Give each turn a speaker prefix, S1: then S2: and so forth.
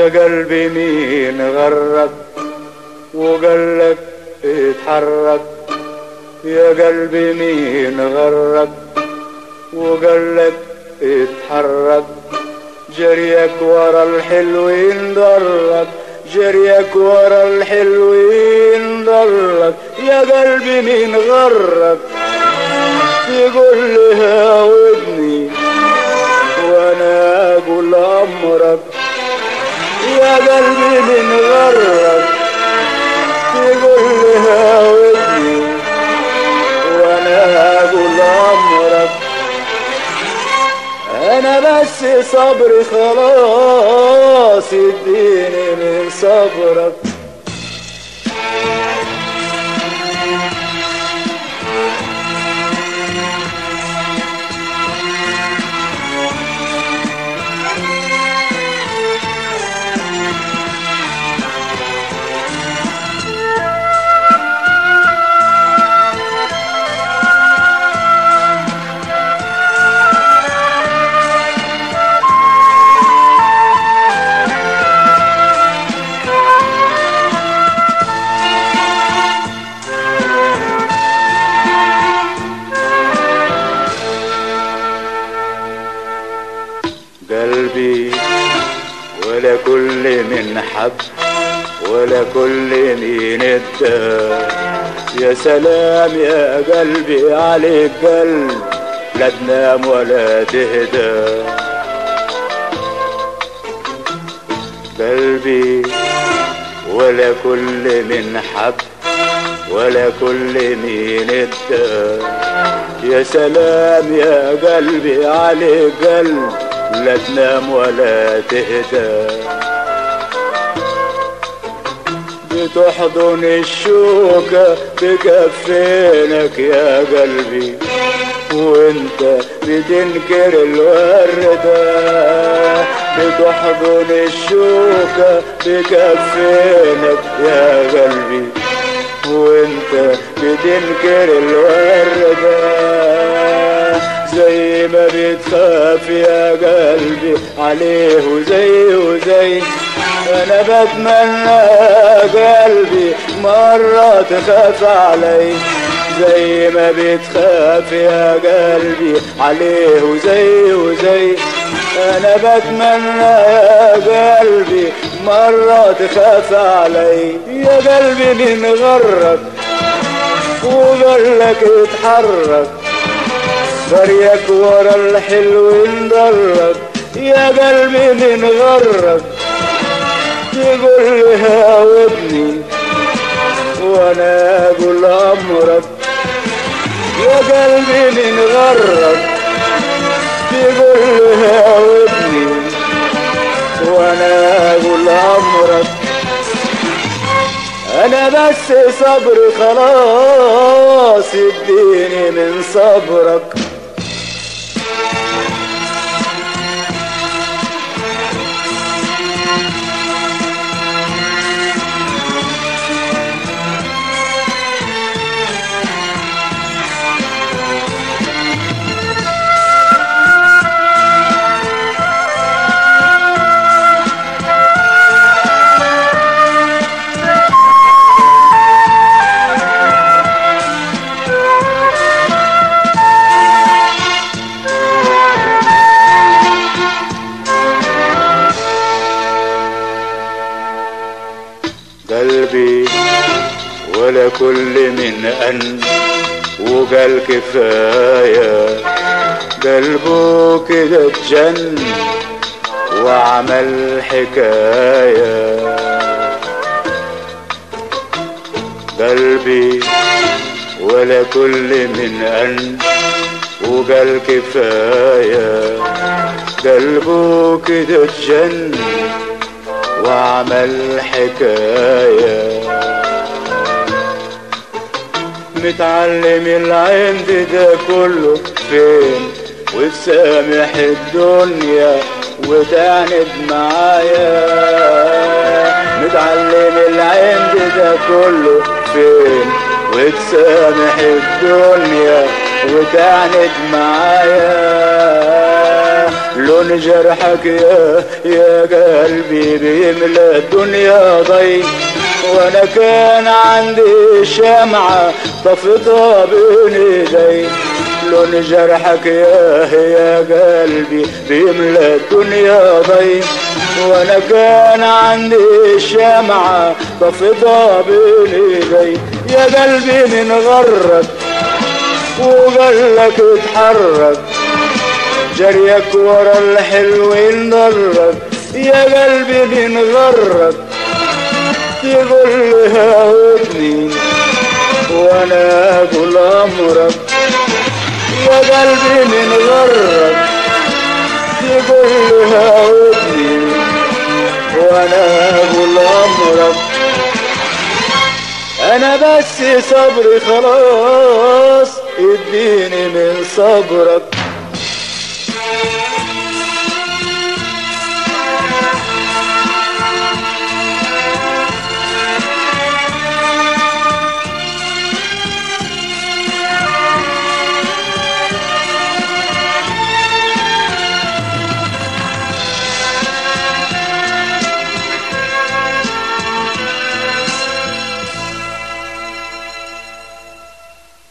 S1: قلبي مين غرك وقالك اتحرك يا قلبي مين غرك وقالك اتحرك جريك ورا الحلوين ضرك جريك ورا الحلوين ضرك يا قلبي مين غرك يقول لي هاودني وانا اقول امرك يا قلبي من غرك تقول لي هاودني وانا اقول امرك انا بس صبري خلاص اديني من صبرك قلبي ولا كل من حب ولا كل مين ادى يا سلام يا قلبي عليك قلب لا تنام ولا تهدى قلبي ولا كل من حب ولا كل مين ادى يا سلام يا قلبي عليك قلب لا تنام ولا تهدى بتحضن الشوكة بكفينك يا قلبي وانت بتنكر الوردة بتحضن الشوكة بكفينك يا قلبي وانت بتنكر الوردة زي ما بتخاف يا قلبي عليه وزي وزي انا بتمنى قلبي مرة تخاف علي زي ما بتخاف يا قلبي عليه وزي وزي انا بتمنى يا قلبي مرة تخاف علي يا قلبي من غرك وقالك اتحرك بريك ورا الحلو انضرك يا قلبي من غرك تقول لي هاودني وانا اقول امرك يا قلبي من غرك تقول لي هاودني وانا اقول امرك انا بس صبري خلاص اديني من صبرك قلبي ولا كل من أن وقال كفاية قلبه كده اتجن وعمل حكاية قلبي ولا كل من أن وقال كفاية قلبه كده اتجن وعمل حكاية متعلم العند ده كله فين وتسامح الدنيا وتعند معايا متعلم العند ده كله فين وتسامح الدنيا وتعند معايا لو لون جرحك يا يا قلبي بيملى الدنيا ضي وانا كان عندي شمعة طفتها بين ايدي لون جرحك يا يا قلبي بيملى الدنيا ضي وانا كان عندي شمعة طفتها بين ايدي يا قلبي من غرك وقالك اتحرك جريك ورا الحلوين ضرك يا قلبي من غرك تقول لها ودني وانا اقول امرك يا قلبي من غرك تقول لها ودني وانا اقول امرك انا بس صبري خلاص اديني من صبرك